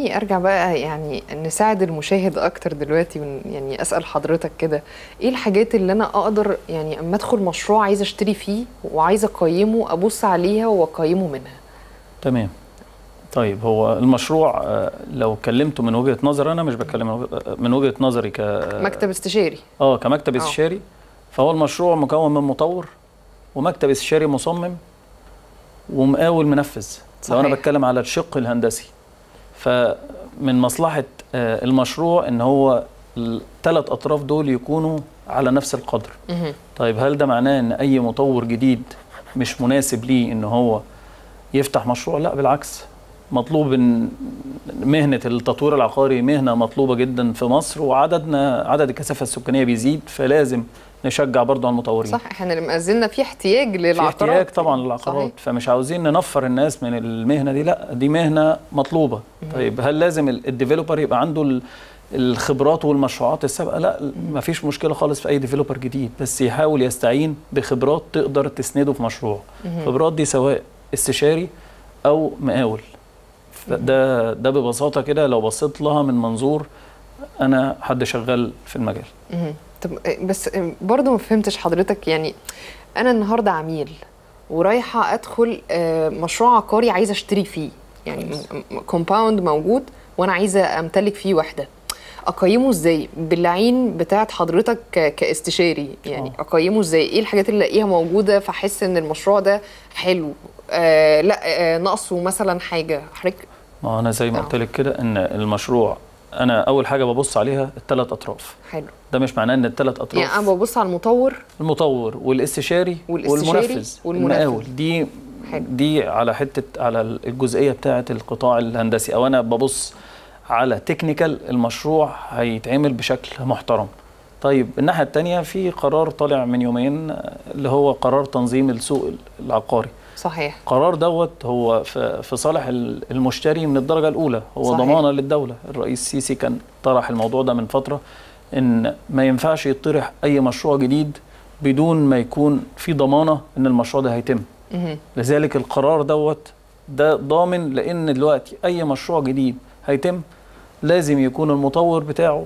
خليني ارجع بقى يعني نساعد المشاهد اكتر دلوقتي ون- يعني اسال حضرتك كده ايه الحاجات اللي انا اقدر يعني اما ادخل مشروع عايزه اشتري فيه وعايزه اقيمه ابص عليها واقيمه منها تمام طيب هو المشروع آه، لو اتكلمته من وجهة نظر انا مش بتكلم من وجهة- من وجهة نظري ك مكتب استشاري اه كمكتب آه. استشاري فهو المشروع مكون من مطور ومكتب استشاري مصمم ومقاول منفذ لو انا صحيح. بتكلم على الشق الهندسي فمن مصلحة آه، المشروع ان هو الثلاث اطراف دول يكونوا على نفس القدر مهم. طيب هل ده معناه ان اي مطور جديد مش مناسب ليه ان هو يفتح مشروع لا بالعكس مطلوب ان مهنه التطوير العقاري مهنه مطلوبه جدا في مصر وعددنا عدد الكثافه السكانيه بيزيد فلازم نشجع برضه على المطورين صح احنا لما زلنا في احتياج في للعقارات احتياج طبعا للعقارات صحيح. فمش عاوزين ننفر الناس من المهنه دي لا دي مهنه مطلوبه طيب هل لازم ال- الديفلوبر يبقى عنده ال- الخبرات والمشروعات السابقه لا ما فيش مشكله خالص في اي ديفلوبر جديد بس يحاول يستعين بخبرات تقدر تسنده في مشروع الخبرات دي سواء استشاري او مقاول فده ده ببساطه كده لو بصيت لها من منظور انا حد شغال في المجال مهم. طب آه، بس آه، برضه ما فهمتش حضرتك يعني انا النهارده عميل ورايحه ادخل آه، مشروع عقاري عايزه اشتري فيه يعني كومباوند موجود وانا عايزه امتلك فيه وحده اقيمه ازاي بالعين بتاعت حضرتك ك- كاستشاري يعني آه. اقيمه ازاي ايه الحاجات اللي الاقيها موجوده فاحس ان المشروع ده حلو آه لا آه ناقصه مثلا حاجه حضرتك ما انا زي ما آه. قلت لك كده ان المشروع انا اول حاجه ببص عليها الثلاث اطراف حلو ده مش معناه ان الثلاث اطراف يعني انا ببص على المطور المطور والاستشاري والاستشاري والمنفذ والمنفذ. المقاول دي حلو. دي على حته على الجزئيه بتاعه القطاع الهندسي او انا ببص على تكنيكال المشروع هيتعمل بشكل محترم طيب الناحيه الثانيه في قرار طالع من يومين آه، اللي هو قرار تنظيم السوق العقاري صحيح قرار دوت هو في في صالح ال- المشتري من الدرجه الاولى هو صحيح. ضمانه للدوله الرئيس السيسي كان طرح الموضوع ده من فتره ان ما ينفعش يطرح اي مشروع جديد بدون ما يكون في ضمانه ان المشروع ده هيتم مهم. لذلك القرار دوت ده ضامن لان دلوقتي اي مشروع جديد هيتم لازم يكون المطور بتاعه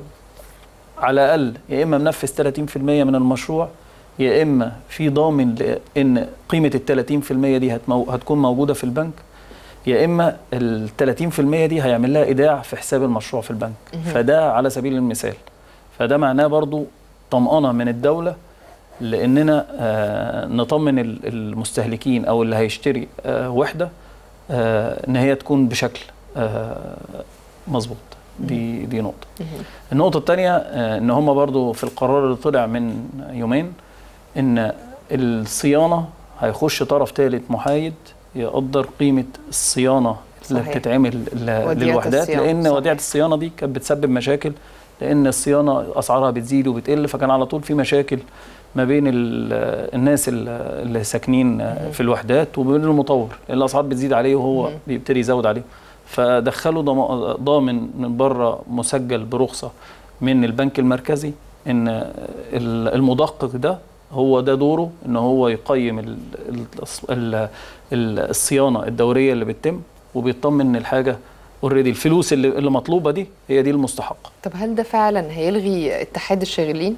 على الاقل يا اما منفذ 30% من المشروع يا اما في ضامن لان قيمه ال 30% دي هتمو هتكون موجوده في البنك يا اما ال 30% دي هيعمل لها ايداع في حساب المشروع في البنك فده على سبيل المثال فده معناه برضو طمأنة من الدولة لأننا آه، نطمن ال- المستهلكين أو اللي هيشتري آه، وحدة آه، إن هي تكون بشكل آه، مظبوط دي دي نقطة النقطة الثانية آه، إن هم برضو في القرار اللي طلع من يومين إن الصيانة هيخش طرف ثالث محايد يقدر قيمة الصيانة اللي صحيح. بتتعمل ل- وديعة للوحدات الصيانة، لأن صحيح. وديعة الصيانة دي كانت بتسبب مشاكل لأن الصيانة أسعارها بتزيد وبتقل فكان على طول في مشاكل ما بين ال- الناس ال- اللي ساكنين في الوحدات وبين المطور لأن الأسعار بتزيد عليه وهو مم. بيبتدي يزود عليه فدخلوا ضم- ضامن من بره مسجل برخصة من البنك المركزي ان ال- المدقق ده هو ده دوره ان هو يقيم ال ال ال ال الصيانه الدوريه اللي بتتم وبيطمن ان الحاجه اوريدي الفلوس اللي, اللي مطلوبه دي هي دي المستحقه طب هل ده فعلا هيلغي اتحاد الشاغلين؟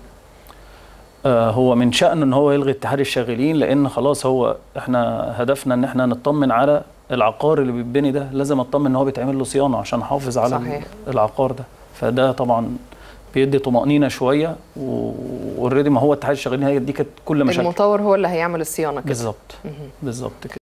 آه هو من شأنه ان هو يلغي اتحاد الشاغلين لان خلاص هو احنا هدفنا ان احنا نطمن على العقار اللي بيتبني ده لازم اطمن ان هو بيتعمل له صيانه عشان احافظ على صحيح. العقار ده فده طبعا بيدي طمأنينة شوية واوريدي ما هو اتحاد الشغالين هي دي كانت كل مشاكل المطور هو اللي هيعمل الصيانه كده بالظبط بالظبط كده